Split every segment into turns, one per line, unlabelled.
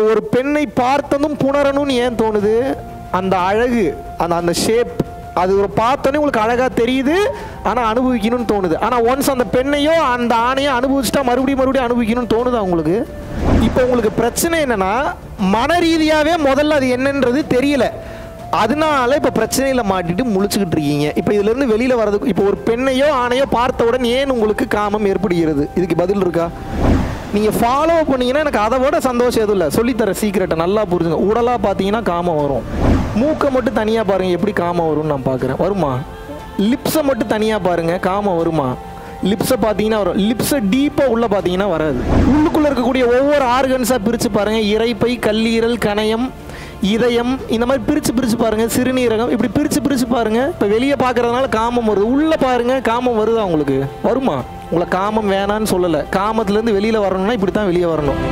ஒரு பெண்ணை பார்த்ததும் புணரணும்னு ஏன் தோணுது அந்த அழகு அந்த அந்த ஷேப் அது ஒரு பார்த்தோன்னே உங்களுக்கு அழகாக தெரியுது ஆனால் அனுபவிக்கணும்னு தோணுது ஆனால் ஒன்ஸ் அந்த பெண்ணையோ அந்த ஆணையோ அனுபவிச்சுட்டா மறுபடியும் மறுபடியும் அனுபவிக்கணும்னு தோணுதா உங்களுக்கு இப்போ உங்களுக்கு பிரச்சனை என்னன்னா மன ரீதியாகவே முதல்ல அது என்னன்றது தெரியல அதனால இப்போ பிரச்சனையில் மாட்டிட்டு முழிச்சுக்கிட்டு இருக்கீங்க இப்போ இதுலேருந்து வெளியில் வர்றதுக்கு இப்போ ஒரு பெண்ணையோ ஆணையோ பார்த்தவுடன் ஏன் உங்களுக்கு காமம் ஏற்படுகிறது இதுக்கு பதில் இருக்கா நீங்கள் ஃபாலோ பண்ணீங்கன்னா எனக்கு அதை விட சந்தோஷம் எதுவும் இல்லை சொல்லித்தர சீக்கிரட்டை நல்லா புரிஞ்சுங்க உடலாக பார்த்தீங்கன்னா காமம் வரும் மூக்கை மட்டும் தனியாக பாருங்கள் எப்படி காமம் வரும்னு நான் பார்க்குறேன் வருமா லிப்ஸை மட்டும் தனியாக பாருங்கள் காமம் வருமா லிப்ஸை பார்த்தீங்கன்னா வரும் லிப்ஸை டீப்பாக உள்ளே பார்த்தீங்கன்னா வராது உள்ளுக்குள்ளே இருக்கக்கூடிய ஒவ்வொரு ஆர்கன்ஸாக பிரித்து பாருங்கள் இறைப்பை கல்லீரல் கணையம் இதயம் இந்த மாதிரி பிரித்து பிரித்து பாருங்கள் சிறுநீரகம் இப்படி பிரித்து பிரித்து பாருங்கள் இப்போ வெளியே பார்க்கறதுனால காமம் வருது உள்ளே பாருங்கள் காமம் வருதா உங்களுக்கு வருமா உங்களை காமம் வேணான்னு சொல்லலை காமத்துலேருந்து வெளியில் வரணும்னா இப்படி தான் வெளியே வரணும்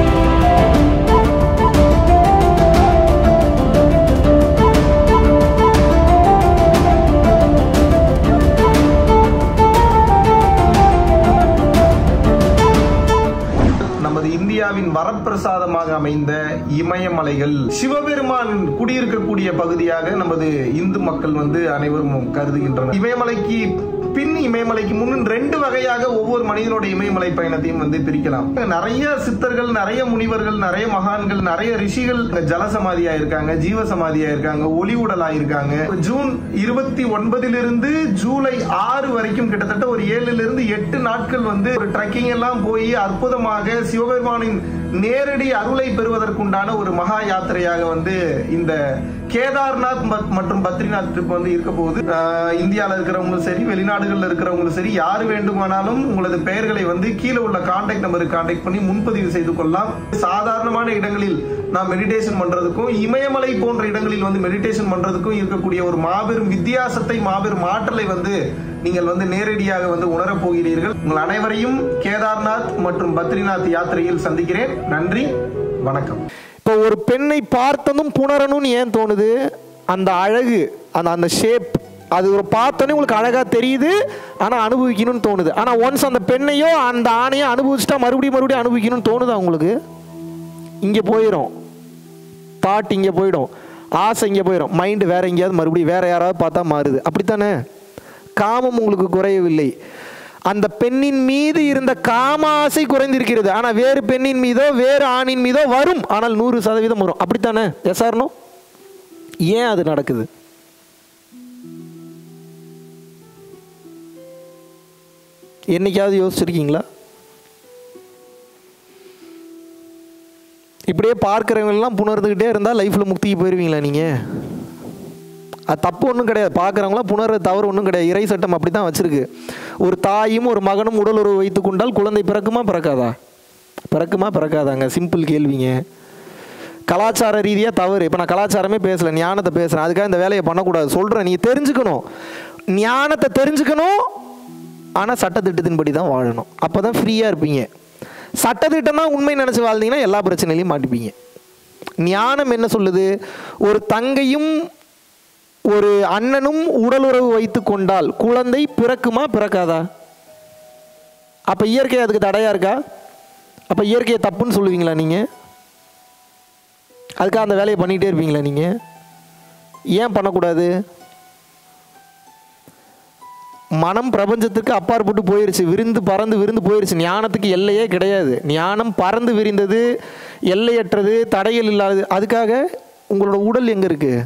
நமது இந்தியாவின் வரப்பிரசாதமாக அமைந்த இமயமலைகள் சிவபெருமான் குடியிருக்கக்கூடிய பகுதியாக நமது இந்து மக்கள் வந்து அனைவரும் கருதுகின்றனர் இமயமலைக்கு பின் இமயமலைக்கு முன் ரெண்டு வகையாக ஒவ்வொரு மனிதனோட இமயமலை பயணத்தையும் வந்து பிரிக்கலாம் நிறைய சித்தர்கள் நிறைய முனிவர்கள் நிறைய மகான்கள் நிறைய ரிஷிகள் ஜலசமாதியா இருக்காங்க ஜீவசமாதியா இருக்காங்க ஒளி உடலா இருக்காங்க ஜூன் இருபத்தி ஒன்பதிலிருந்து ஜூலை ஆறு வரைக்கும் கிட்டத்தட்ட ஒரு ஏழுல இருந்து எட்டு நாட்கள் வந்து ஒரு ட்ரெக்கிங் எல்லாம் போய் அற்புதமாக சிவபெருமானின் நேரடி அருளை பெறுவதற்குண்டான ஒரு மகா யாத்திரையாக வந்து இந்த கேதார்நாத் மத்- மற்றும் பத்ரிநாத் ட்ரிப் வந்து இருக்க போகுது ஆஹ் இந்தியால இருக்கிறவங்களும் சரி வெளிநாடுகள்ல இருக்கிறவங்களும் சரி யார் வேண்டுமானாலும் உங்களது பெயர்களை வந்து கீழே உள்ள கான்டாக்ட் நம்பருக்கு கான்டாக்ட் பண்ணி முன்பதிவு செய்து கொள்ளலாம் சாதாரணமான இடங்களில் நாம் மெடிடேஷன் பண்றதுக்கும் இமயமலை போன்ற இடங்களில் வந்து மெடிடேஷன் பண்றதுக்கும் இருக்கக்கூடிய ஒரு மாபெரும் வித்தியாசத்தை மாபெரும் ஆற்றலை வந்து நீங்கள் வந்து நேரடியாக வந்து உணரப் போகிறீர்கள் உங்கள் அனைவரையும் கேதார்நாத் மற்றும் பத்ரிநாத் யாத்திரையில் சந்திக்கிறேன் நன்றி வணக்கம்
இப்போ ஒரு பெண்ணை பார்த்ததும் புணரணும்னு ஏன் தோணுது அந்த அழகு அந்த அந்த ஷேப் அது ஒரு பார்த்தோன்னே உங்களுக்கு அழகாக தெரியுது ஆனால் அனுபவிக்கணும்னு தோணுது ஆனால் ஒன்ஸ் அந்த பெண்ணையோ அந்த ஆணையோ அனுபவிச்சுட்டா மறுபடியும் மறுபடியும் அனுபவிக்கணும்னு தோணுதா உங்களுக்கு இங்கே போயிடும் தாட் இங்கே போயிடும் ஆசை இங்கே போயிடும் மைண்டு வேற எங்கேயாவது மறுபடியும் வேற யாராவது பார்த்தா மாறுது அப்படித்தானே காமம் உங்களுக்கு குறையவில்லை அந்த பெண்ணின் மீது இருந்த காம ஆசை குறைந்திருக்கிறது ஆனால் வேறு பெண்ணின் மீதோ வேறு ஆணின் மீதோ வரும் ஆனால் நூறு சதவீதம் வரும் அப்படித்தானே எஸ் ஆர்னோ ஏன் அது நடக்குது என்னைக்காவது யோசிச்சிருக்கீங்களா இப்படியே பார்க்குறவங்கெல்லாம் புணர்ந்துக்கிட்டே இருந்தால் லைஃப்பில் முக்திக்கு போயிடுவீங்களா நீங்கள் அது தப்பு ஒன்றும் கிடையாது பார்க்குறவங்களாம் புணர்றது தவறு ஒன்றும் கிடையாது இறை சட்டம் அப்படி தான் வச்சிருக்கு ஒரு தாயும் ஒரு மகனும் உடல் உறவு வைத்து கொண்டால் குழந்தை பிறக்குமா பிறக்காதா பிறக்குமா பிறக்காதாங்க சிம்பிள் கேள்விங்க கலாச்சார ரீதியாக தவறு இப்போ நான் கலாச்சாரமே பேசலை ஞானத்தை பேசுகிறேன் அதுக்காக இந்த வேலையை பண்ணக்கூடாது சொல்கிறேன் நீங்கள் தெரிஞ்சுக்கணும் ஞானத்தை தெரிஞ்சுக்கணும் ஆனால் சட்டத்திட்டத்தின்படி தான் வாழணும் அப்போ தான் ஃப்ரீயாக இருப்பீங்க சட்டத்திட்டம் தான் உண்மை நினச்சி வாழ்ந்தீங்கன்னா எல்லா பிரச்சனையிலையும் மாட்டிப்பீங்க ஞானம் என்ன சொல்லுது ஒரு தங்கையும் ஒரு அண்ணனும் உடலுறவு வைத்து கொண்டால் குழந்தை பிறக்குமா பிறக்காதா அப்போ இயற்கை அதுக்கு தடையா இருக்கா அப்போ இயற்கையை தப்புன்னு சொல்லுவீங்களா நீங்கள் அதுக்காக அந்த வேலையை பண்ணிகிட்டே இருப்பீங்களா நீங்கள் ஏன் பண்ணக்கூடாது மனம் பிரபஞ்சத்துக்கு அப்பாற்பட்டு போயிருச்சு விருந்து பறந்து விருந்து போயிருச்சு ஞானத்துக்கு எல்லையே கிடையாது ஞானம் பறந்து விரிந்தது எல்லையற்றது தடைகள் இல்லாதது அதுக்காக உங்களோட உடல் எங்கே இருக்குது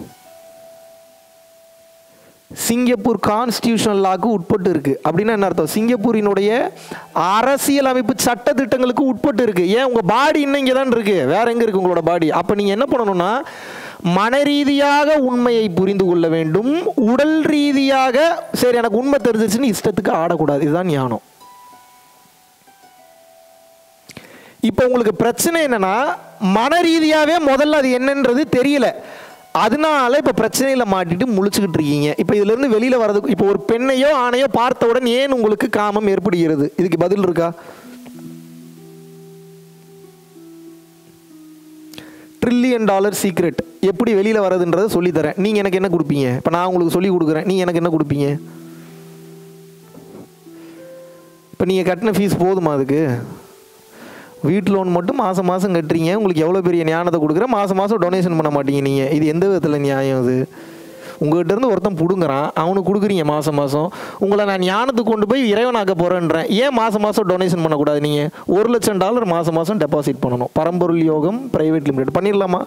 சிங்கப்பூர் கான்ஸ்டியூஷனல் லாக்கு உட்பட்டு இருக்கு அப்படின்னா என்ன அர்த்தம் சிங்கப்பூரினுடைய அரசியல் அமைப்பு சட்ட திட்டங்களுக்கு உட்பட்டு இருக்கு ஏன் உங்க பாடி இன்னும் இங்கே தான் இருக்கு வேற எங்க இருக்கு உங்களோட பாடி அப்ப நீங்க என்ன பண்ணணும்னா மன ரீதியாக உண்மையை புரிந்து கொள்ள வேண்டும் உடல் ரீதியாக சரி எனக்கு உண்மை தெரிஞ்சிச்சுன்னு இஷ்டத்துக்கு ஆடக்கூடாது இதுதான் ஞானம் இப்போ உங்களுக்கு பிரச்சனை என்னன்னா மன ரீதியாகவே முதல்ல அது என்னன்றது தெரியல அதனால இப்போ பிரச்சனையில் மாட்டிட்டு முழிச்சுக்கிட்டு இருக்கீங்க இப்போ இதுலேருந்து வெளியில் வர்றதுக்கு இப்போ ஒரு பெண்ணையோ ஆணையோ பார்த்தவுடன் ஏன் உங்களுக்கு காமம் ஏற்படுகிறது இதுக்கு பதில் இருக்கா ட்ரில்லியன் டாலர் சீக்ரெட் எப்படி வெளியில் வரதுன்றதை சொல்லித்தரேன் நீங்கள் எனக்கு என்ன கொடுப்பீங்க இப்போ நான் உங்களுக்கு சொல்லி கொடுக்குறேன் நீங்கள் எனக்கு என்ன கொடுப்பீங்க இப்போ நீங்கள் கட்டின ஃபீஸ் போதுமா அதுக்கு வீட்டு லோன் மட்டும் மாதம் மாதம் கட்டுறீங்க உங்களுக்கு எவ்வளோ பெரிய ஞானத்தை கொடுக்குறேன் மாதம் மாதம் டொனேஷன் பண்ண மாட்டீங்க நீங்கள் இது எந்த விதத்தில் நியாயம் இது உங்கள்கிட்ட இருந்து ஒருத்தன் பிடுங்குறான் அவனுக்கு கொடுக்குறீங்க மாதம் மாதம் உங்களை நான் ஞானத்துக்கு கொண்டு போய் இறைவனாக்க போகிறேன்றேன் ஏன் மாதம் மாதம் டொனேஷன் பண்ணக்கூடாது நீங்கள் ஒரு லட்சம் டாலர் மாதம் மாதம் டெபாசிட் பண்ணணும் பரம்பொருள் யோகம் பிரைவேட் லிமிடெட் பண்ணிடலாமா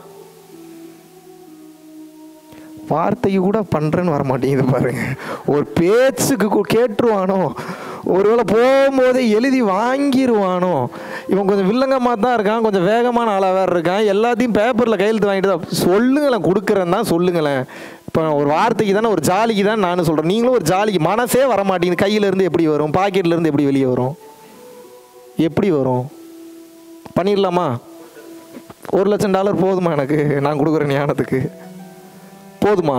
வார்த்தைக்கு கூட பண்ணுறேன்னு வர மாட்டேங்குது பாருங்க ஒரு பேச்சுக்கு கு- கேட்டுருவானோ ஒருவேளை போகும்போதே எழுதி வாங்கிடுவானோ இவன் கொஞ்சம் வில்லங்கமாக தான் இருக்கான் கொஞ்சம் வேகமான ஆளாக வேறு இருக்கான் எல்லாத்தையும் பேப்பரில் கையெழுத்து வாங்கிட்டு தான் சொல்லுங்களேன் கொடுக்குறேன் தான் சொல்லுங்களேன் இப்போ ஒரு வார்த்தைக்கு தானே ஒரு ஜாலிக்கு தான் நான் சொல்கிறேன் நீங்களும் ஒரு ஜாலிக்கு மனசே வர மாட்டேங்குது கையிலேருந்து எப்படி வரும் பாக்கெட்லேருந்து எப்படி வெளியே வரும் எப்படி வரும் பண்ணிடலாமா ஒரு லட்சம் டாலர் போதுமா எனக்கு நான் கொடுக்குற ஞானத்துக்கு போதுமா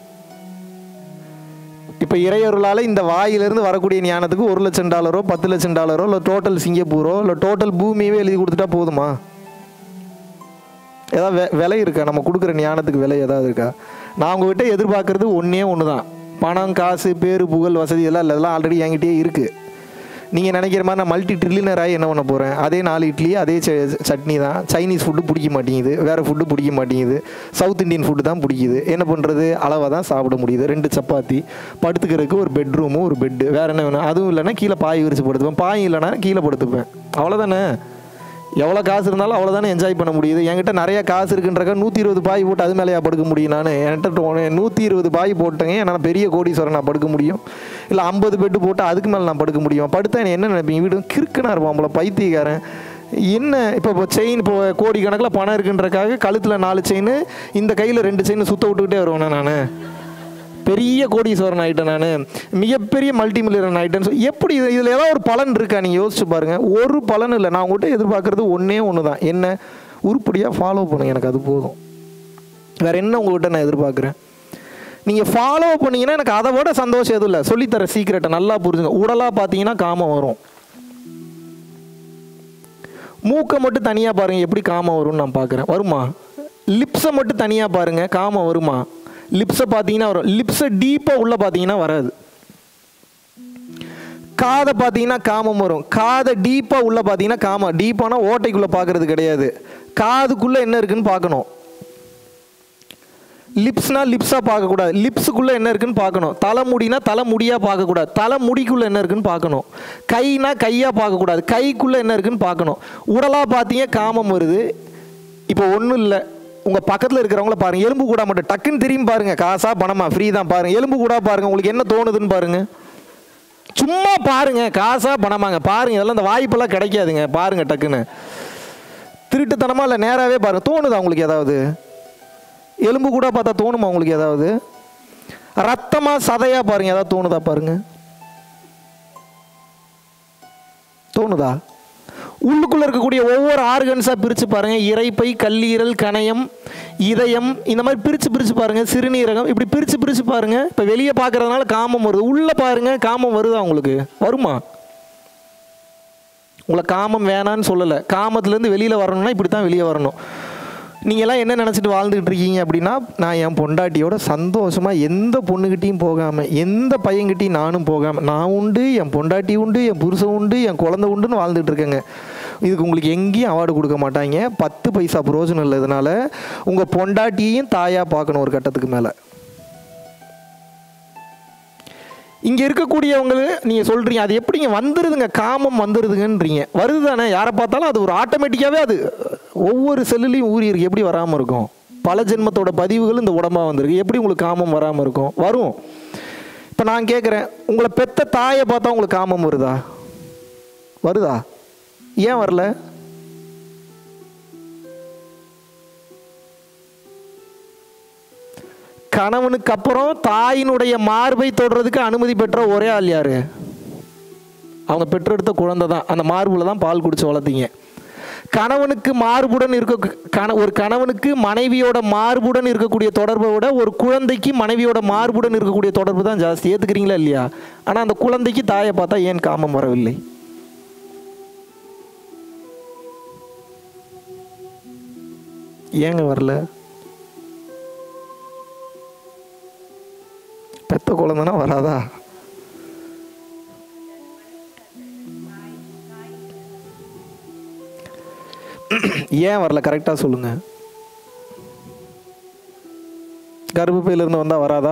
இப்போ இறையொருளால் இந்த வாயிலிருந்து வரக்கூடிய ஞானத்துக்கு ஒரு லட்சம் டாலரோ பத்து லட்சம் டாலரோ இல்லை டோட்டல் சிங்கப்பூரோ இல்லை டோட்டல் பூமியவே எழுதி கொடுத்துட்டா போதுமா ஏதாவது வெ- விலை இருக்கா நம்ம கொடுக்குற ஞானத்துக்கு விலை ஏதாவது இருக்கா நான் உங்ககிட்ட எதிர்பார்க்கறது ஒன்றே ஒன்று தான் பணம் காசு பேரு புகழ் வசதி இதெல்லாம் இல்லை இதெல்லாம் ஆல்ரெடி என்கிட்டயே இருக்குது நீங்கள் நினைக்கிற மாதிரி நான் மல்டி ட்ரில்லியனர் ஆகி என்ன பண்ண போகிறேன் அதே நாலு இட்லி அதே ச- சட்னி தான் சைனீஸ் ஃபுட்டு பிடிக்க மாட்டேங்குது வேறு ஃபுட்டு பிடிக்க மாட்டேங்குது சவுத் இந்தியன் ஃபுட்டு தான் பிடிக்குது என்ன பண்ணுறது அளவாக தான் சாப்பிட முடியுது ரெண்டு சப்பாத்தி படுத்துக்கிறதுக்கு ஒரு பெட்ரூமு ஒரு பெட்டு வேறு என்ன வேணும் அதுவும் இல்லைன்னா கீழே பாய் விரிச்சு படுத்துப்பேன் பாய் இல்லைன்னா கீழே படுத்துப்பேன் அவ்வளோதானே எவ்வளோ காசு இருந்தாலும் அவ்வளோதானே என்ஜாய் பண்ண முடியுது என்கிட்ட நிறைய காசு இருக்குன்றக்க நூற்றி இருபது பாய் போட்டு அது மேலேயா படுக்க முடியும் நான் என்கிட்ட நூற்றி இருபது பாய் போட்டேங்க என்னால் பெரிய கோடீஸ்வரன் நான் படுக்க முடியும் இல்லை ஐம்பது பெட்டு போட்டு அதுக்கு மேலே நான் படுக்க முடியும் படுத்தா என்ன என்ன நினைப்பீங்க வீடு கிறுக்குனா இருப்பான் போல பைத்தியக்காரன் என்ன இப்போ இப்போ செயின் இப்போ கோடி கணக்கில் பணம் இருக்குன்றக்காக கழுத்தில் நாலு செயின் இந்த கையில் ரெண்டு செயின் சுத்த விட்டுக்கிட்டே வருவேன் நான் பெரிய கோடீஸ்வரன் ஆகிட்டேன் நான் மிகப்பெரிய மல்டி மில்லியன் ஆகிட்டேன்னு சொல்லி எப்படி இது இதில் ஏதாவது ஒரு பலன் இருக்கா நீங்கள் யோசிச்சு பாருங்கள் ஒரு பலன் இல்லை நான் உங்கள்கிட்ட எதிர்பார்க்குறது ஒன்றே ஒன்று தான் என்ன உருப்படியாக ஃபாலோ பண்ணுங்க எனக்கு அது போதும் வேறு என்ன உங்கள்கிட்ட நான் எதிர்பார்க்குறேன் நீங்கள் ஃபாலோ பண்ணீங்கன்னா எனக்கு அதை விட சந்தோஷம் எதுவும் இல்லை சொல்லித்தர சீக்கிரட்டை நல்லா புரிஞ்சுங்க உடலாக பார்த்தீங்கன்னா காமம் வரும் மூக்கை மட்டும் தனியாக பாருங்கள் எப்படி காமம் வரும்னு நான் பார்க்குறேன் வருமா லிப்ஸை மட்டும் தனியாக பாருங்கள் காமம் வருமா லிப்ஸை பார்த்தீங்கன்னா வரும் லிப்ஸை டீப்பாக உள்ளே பார்த்தீங்கன்னா வராது காதை பார்த்தீங்கன்னா காமம் வரும் காதை டீப்பாக உள்ளே பார்த்தீங்கன்னா காமம் டீப்பானா ஓட்டைக்குள்ளே பார்க்கறது கிடையாது காதுக்குள்ளே என்ன இருக்குன்னு பார்க்கணும் லிப்ஸ்னா லிப்ஸாக பார்க்கக்கூடாது லிப்ஸுக்குள்ளே என்ன இருக்குன்னு பார்க்கணும் தலைமுடினா தலைமுடியாக பார்க்கக்கூடாது தலைமுடிக்குள்ளே என்ன இருக்குன்னு பார்க்கணும் கைனா கையாக பார்க்கக்கூடாது கைக்குள்ளே என்ன இருக்குன்னு பார்க்கணும் உடலாக பார்த்தீங்க காமம் வருது இப்போ ஒன்றும் இல்லை உங்கள் பக்கத்தில் இருக்கிறவங்கள பாருங்கள் எலும்பு கூட மட்டும் டக்குன்னு திரும்பி பாருங்கள் காசா பணமா ஃப்ரீ தான் பாருங்கள் எலும்பு கூட பாருங்கள் உங்களுக்கு என்ன தோணுதுன்னு பாருங்கள் சும்மா பாருங்க காசா பணமாங்க பாருங்க இதெல்லாம் இந்த வாய்ப்பெல்லாம் கிடைக்காதுங்க பாருங்க டக்குன்னு திருட்டுத்தனமா இல்லை நேராகவே பாருங்க தோணுதா உங்களுக்கு ஏதாவது எலும்பு கூட பார்த்தா தோணுமா உங்களுக்கு ஏதாவது ரத்தமா சதையா பாருங்க ஏதாவது தோணுதா பாருங்க தோணுதா உள்ளுக்குள்ள இருக்கக்கூடிய ஒவ்வொரு ஆர்கன்ஸாக பிரித்து பாருங்க இறைப்பை கல்லீரல் கணையம் இதயம் இந்த மாதிரி பிரித்து பிரித்து பாருங்க சிறுநீரகம் இப்படி பிரித்து பிரித்து பாருங்க இப்போ வெளியே பார்க்கறதுனால காமம் வருது உள்ளே பாருங்க காமம் வருதா உங்களுக்கு வருமா உங்களை காமம் வேணான்னு சொல்லலை காமத்துலேருந்து வெளியில் வரணும்னா இப்படி தான் வெளியே வரணும் நீங்கள்லாம் என்ன நினச்சிட்டு வாழ்ந்துக்கிட்டு இருக்கீங்க அப்படின்னா நான் என் பொண்டாட்டியோட சந்தோஷமாக எந்த பொண்ணுக்கிட்டையும் போகாமல் எந்த பையன்கிட்டையும் நானும் போகாமல் நான் உண்டு என் பொண்டாட்டி உண்டு என் புருஷன் உண்டு என் குழந்தை உண்டுன்னு வாழ்ந்துட்டு இருக்கேங்க இதுக்கு உங்களுக்கு எங்கேயும் அவார்டு கொடுக்க மாட்டாங்க பத்து பைசா பிரயோஜனம் இல்லை இதனால உங்கள் பொண்டாட்டியையும் தாயாக பார்க்கணும் ஒரு கட்டத்துக்கு மேலே இங்கே இருக்கக்கூடியவங்க நீங்கள் சொல்கிறீங்க அது எப்படிங்க வந்துடுதுங்க காமம் வந்துடுதுங்கன்றீங்க வருது தானே யாரை பார்த்தாலும் அது ஒரு ஆட்டோமேட்டிக்காகவே அது ஒவ்வொரு செல்லுலையும் ஊறி இருக்கு எப்படி வராமல் இருக்கும் பல ஜென்மத்தோட பதிவுகள் இந்த உடம்பா வந்திருக்கு எப்படி உங்களுக்கு காமம் வராமல் இருக்கும் வரும் இப்போ நான் கேட்குறேன் உங்களை பெத்த தாயை பார்த்தா உங்களுக்கு காமம் வருதா வருதா ஏன் வரல கணவனுக்கு அப்புறம் தாயினுடைய மார்பை தொடுறதுக்கு அனுமதி பெற்ற ஒரே ஆள் யாரு அவங்க பெற்றெடுத்த குழந்தை தான் அந்த மார்புல தான் பால் குடிச்சு வளர்த்தீங்க கணவனுக்கு மார்புடன் இருக்க கண ஒரு கணவனுக்கு மனைவியோட மார்புடன் இருக்கக்கூடிய தொடர்பை விட ஒரு குழந்தைக்கு மனைவியோட மார்புடன் இருக்கக்கூடிய தொடர்பு தான் ஜாஸ்தி ஏற்றுக்கிறீங்களா இல்லையா ஆனால் அந்த குழந்தைக்கு தாயை பார்த்தா ஏன் காமம் வரவில்லை ஏங்க வரல பெத்த குழந்தைனா வராதா ஏன் வரல கரெக்டாக சொல்லுங்க கர்ப்பப்பையிலிருந்து வந்தால் வராதா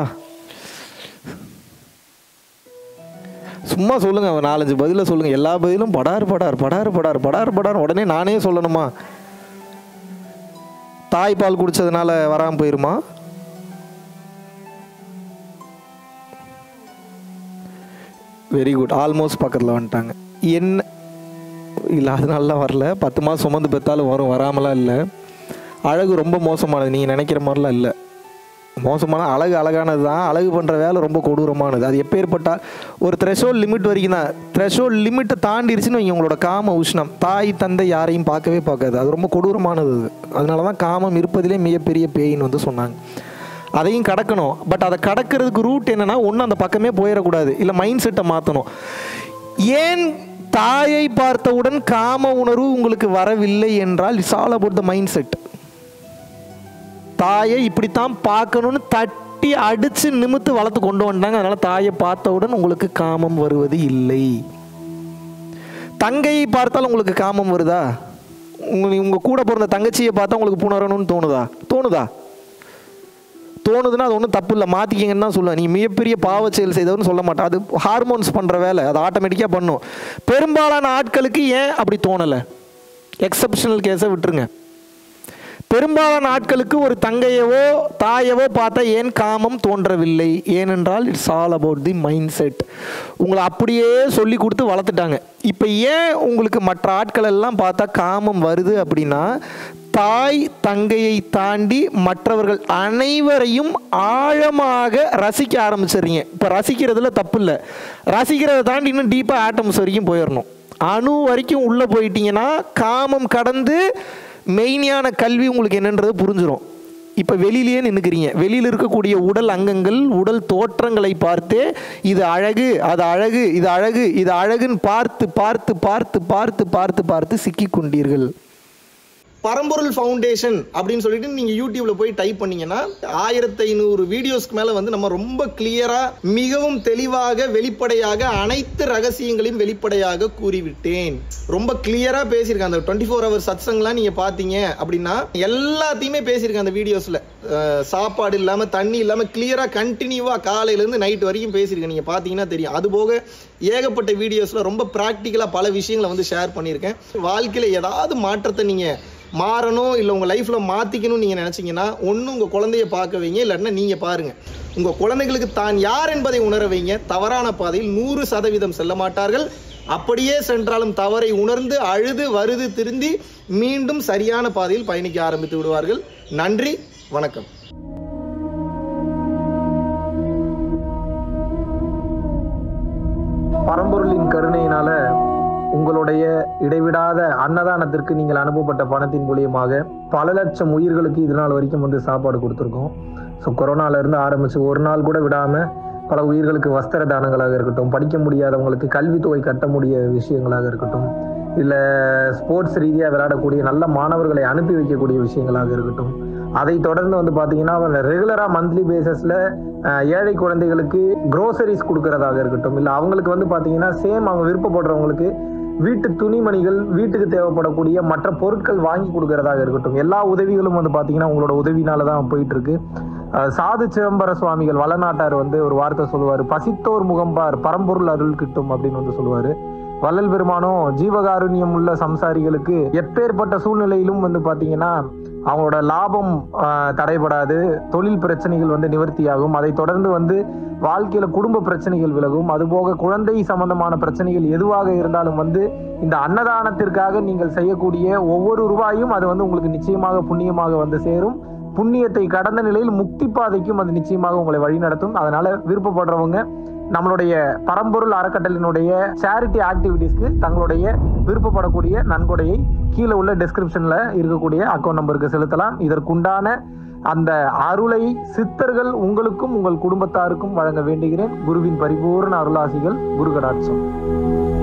சும்மா சொல்லுங்க ஒரு நாலஞ்சு பதில சொல்லுங்க எல்லா பதிலும் படார் படார் படார் படார் படார் படார் உடனே நானே சொல்லணுமா தாய் பால் குடிச்சதுனால வராமல் போயிருமா வெரி குட் ஆல்மோஸ்ட் பக்கத்தில் வந்துட்டாங்க என்ன இல்லை அது நல்லா வரல பத்து மாதம் சுமந்து பெற்றாலும் வரும் வராமலாம் இல்லை அழகு ரொம்ப மோசமானது நீங்கள் நினைக்கிற மாதிரிலாம் இல்லை மோசமான அழகு அழகானது தான் அழகு பண்ணுற வேலை ரொம்ப கொடூரமானது அது எப்பேற்பட்டா ஒரு த்ரெஷோல் லிமிட் வரைக்கும் தான் த்ரெஷோல் லிமிட்டை தாண்டிருச்சுன்னு வைங்க உங்களோட காம உஷ்ணம் தாய் தந்தை யாரையும் பார்க்கவே பார்க்காது அது ரொம்ப கொடூரமானது அது அதனால தான் காமம் இருப்பதிலே மிகப்பெரிய பேயின்னு வந்து சொன்னாங்க அதையும் கடக்கணும் பட் அதை கடக்கிறதுக்கு ரூட் என்னன்னா ஒன்று அந்த பக்கமே போயிடக்கூடாது இல்லை மைண்ட் செட்டை மாற்றணும் ஏன் தாயை பார்த்தவுடன் காம உணர்வு உங்களுக்கு வரவில்லை என்றால் it's all about the mindset தாயை இப்படித்தான் பார்க்கணும்னு தட்டி அடிச்சு நிமித்து வளர்த்து கொண்டு வந்தாங்க அதனால தாயை பார்த்தவுடன் உங்களுக்கு காமம் வருவது இல்லை தங்கையை பார்த்தால் உங்களுக்கு காமம் வருதா உங்க உங்க கூட பிறந்த தங்கச்சியை பார்த்தா உங்களுக்கு புணரணும்னு தோணுதா தோணுதா தோணுதுன்னா அது ஒன்றும் தப்பு இல்லை மாற்றிக்கிங்கன்னு தான் சொல்லுவேன் நீ மிகப்பெரிய பாவ செயல் செய்தவன்னு சொல்ல மாட்டேன் அது ஹார்மோன்ஸ் பண்ணுற வேலை அது ஆட்டோமேட்டிக்காக பண்ணும் பெரும்பாலான ஆட்களுக்கு ஏன் அப்படி தோணலை எக்ஸப்ஷனல் கேஸை விட்டுருங்க பெரும்பாலான ஆட்களுக்கு ஒரு தங்கையவோ தாயவோ பார்த்தா ஏன் காமம் தோன்றவில்லை ஏனென்றால் it's all about the mindset உங்களை அப்படியே சொல்லி கொடுத்து வளர்த்துட்டாங்க இப்போ ஏன் உங்களுக்கு மற்ற ஆட்கள் எல்லாம் பார்த்தா காமம் வருது அப்படின்னா தாய் தங்கையை தாண்டி மற்றவர்கள் அனைவரையும் ஆழமாக ரசிக்க ஆரம்பிச்சிடுறீங்க இப்போ ரசிக்கிறதுல தப்பு இல்லை ரசிக்கிறத தாண்டி இன்னும் டீப்பாக ஆட்டம்ஸ் வரைக்கும் போயிடணும் அணு வரைக்கும் உள்ளே போயிட்டீங்கன்னா காமம் கடந்து மெயினியான கல்வி உங்களுக்கு என்னன்றது புரிஞ்சிடும் இப்போ வெளியிலேயே நின்றுக்கிறீங்க வெளியில் இருக்கக்கூடிய உடல் அங்கங்கள் உடல் தோற்றங்களை பார்த்தே இது அழகு அது அழகு இது அழகு இது அழகுன்னு பார்த்து பார்த்து பார்த்து பார்த்து பார்த்து பார்த்து சிக்கிக் கொண்டீர்கள் பரம்பொருள் ஃபவுண்டேஷன் அப்படின்னு சொல்லிட்டு நீங்க யூடியூப்ல போய் டைப் பண்ணீங்கன்னா ஆயிரத்தி ஐநூறு வீடியோஸ்க்கு மேல வந்து நம்ம ரொம்ப கிளியரா மிகவும் தெளிவாக வெளிப்படையாக அனைத்து ரகசியங்களையும் வெளிப்படையாக கூறிவிட்டேன் ரொம்ப கிளியரா பேசியிருக்கேன் அந்த டுவெண்ட்டி ஃபோர் ஹவர் சத்சங்லாம் நீங்க பாத்தீங்க அப்படின்னா எல்லாத்தையுமே பேசியிருக்கேன் அந்த வீடியோஸ்ல அஹ், சாப்பாடு இல்லாம தண்ணி இல்லாம கிளியரா கண்டினியூவா காலையில இருந்து நைட் வரைக்கும் பேசியிருக்கேன் நீங்க பாத்தீங்கன்னா தெரியும் அது போக ஏகப்பட்ட வீடியோஸ்ல ரொம்ப ப்ராக்டிக்கலா பல விஷயங்களை வந்து ஷேர் பண்ணியிருக்கேன் வாழ்க்கையில ஏதாவது மாற்றத்தை நீங்க மாறணும் இல்லை உங்கள் லைஃப்பில் மாற்றிக்கணும்னு நீங்கள் நினச்சிங்கன்னா ஒன்று உங்கள் குழந்தைய பார்க்க வைங்க இல்லைன்னா நீங்கள் பாருங்கள் உங்கள் குழந்தைகளுக்கு தான் யார் என்பதை உணர வைங்க தவறான பாதையில் நூறு சதவீதம் செல்ல மாட்டார்கள் அப்படியே சென்றாலும் தவறை உணர்ந்து அழுது வருது திருந்தி மீண்டும் சரியான பாதையில் பயணிக்க ஆரம்பித்து விடுவார்கள் நன்றி வணக்கம் பரம்பொருளின் கருணையினால உங்களுடைய இடைவிடாத அன்னதானத்திற்கு நீங்கள் அனுப்பப்பட்ட பணத்தின் மூலியமாக பல லட்சம் உயிர்களுக்கு இது நாள் வரைக்கும் வந்து சாப்பாடு கொடுத்துருக்கோம் ஸோ கொரோனால இருந்து ஆரம்பிச்சு ஒரு நாள் கூட விடாம பல உயிர்களுக்கு வஸ்திர தானங்களாக இருக்கட்டும் படிக்க முடியாதவங்களுக்கு கல்வித்தொகை கட்ட முடிய விஷயங்களாக இருக்கட்டும் இல்லை ஸ்போர்ட்ஸ் ரீதியாக விளையாடக்கூடிய நல்ல மாணவர்களை அனுப்பி வைக்கக்கூடிய விஷயங்களாக இருக்கட்டும் அதை தொடர்ந்து வந்து பார்த்தீங்கன்னா ரெகுலராக மந்த்லி பேசிஸில் ஏழை குழந்தைகளுக்கு க்ரோசரிஸ் கொடுக்கறதாக இருக்கட்டும் இல்லை அவங்களுக்கு வந்து பார்த்தீங்கன்னா சேம் அவங்க விருப்பப்படுறவங்களுக்கு வீட்டு துணிமணிகள் வீட்டுக்கு தேவைப்படக்கூடிய மற்ற பொருட்கள் வாங்கி கொடுக்கறதாக இருக்கட்டும் எல்லா உதவிகளும் வந்து பார்த்தீங்கன்னா உங்களோட உதவினால தான் போயிட்டு இருக்கு அஹ் சாது சிதம்பர சுவாமிகள் வளநாட்டார் வந்து ஒரு வார்த்தை சொல்லுவார் பசித்தோர் முகம்பார் பரம்பொருள் அருள் கிட்டும் அப்படின்னு வந்து சொல்லுவாரு வள்ளல் பெருமானும் ஜீவகாருண்யம் உள்ள சம்சாரிகளுக்கு எப்பேற்பட்ட சூழ்நிலையிலும் வந்து பாத்தீங்கன்னா அவங்களோட லாபம் ஆஹ், தடைபடாது தொழில் பிரச்சனைகள் வந்து நிவர்த்தியாகும் அதை தொடர்ந்து வந்து வாழ்க்கையில குடும்ப பிரச்சனைகள் விலகும் அதுபோக குழந்தை சம்பந்தமான பிரச்சனைகள் எதுவாக இருந்தாலும் வந்து இந்த அன்னதானத்திற்காக நீங்கள் செய்யக்கூடிய ஒவ்வொரு ரூபாயும் அது வந்து உங்களுக்கு நிச்சயமாக புண்ணியமாக வந்து சேரும் புண்ணியத்தை கடந்த நிலையில் முக்தி பாதைக்கும் அது நிச்சயமாக உங்களை வழிநடத்தும் அதனால விருப்பப்படுறவங்க நம்மளுடைய பரம்பொருள் அறக்கட்டளினுடைய சேரிட்டி ஆக்டிவிட்டீஸ்க்கு தங்களுடைய விருப்பப்படக்கூடிய நன்கொடையை கீழே உள்ள டெஸ்கிரிப்ஷன்ல இருக்கக்கூடிய அக்கௌண்ட் நம்பருக்கு செலுத்தலாம் இதற்குண்டான அந்த அருளை சித்தர்கள் உங்களுக்கும் உங்கள் குடும்பத்தாருக்கும் வழங்க வேண்டுகிறேன் குருவின் பரிபூர்ண அருளாசிகள் குரு கடாட்சம்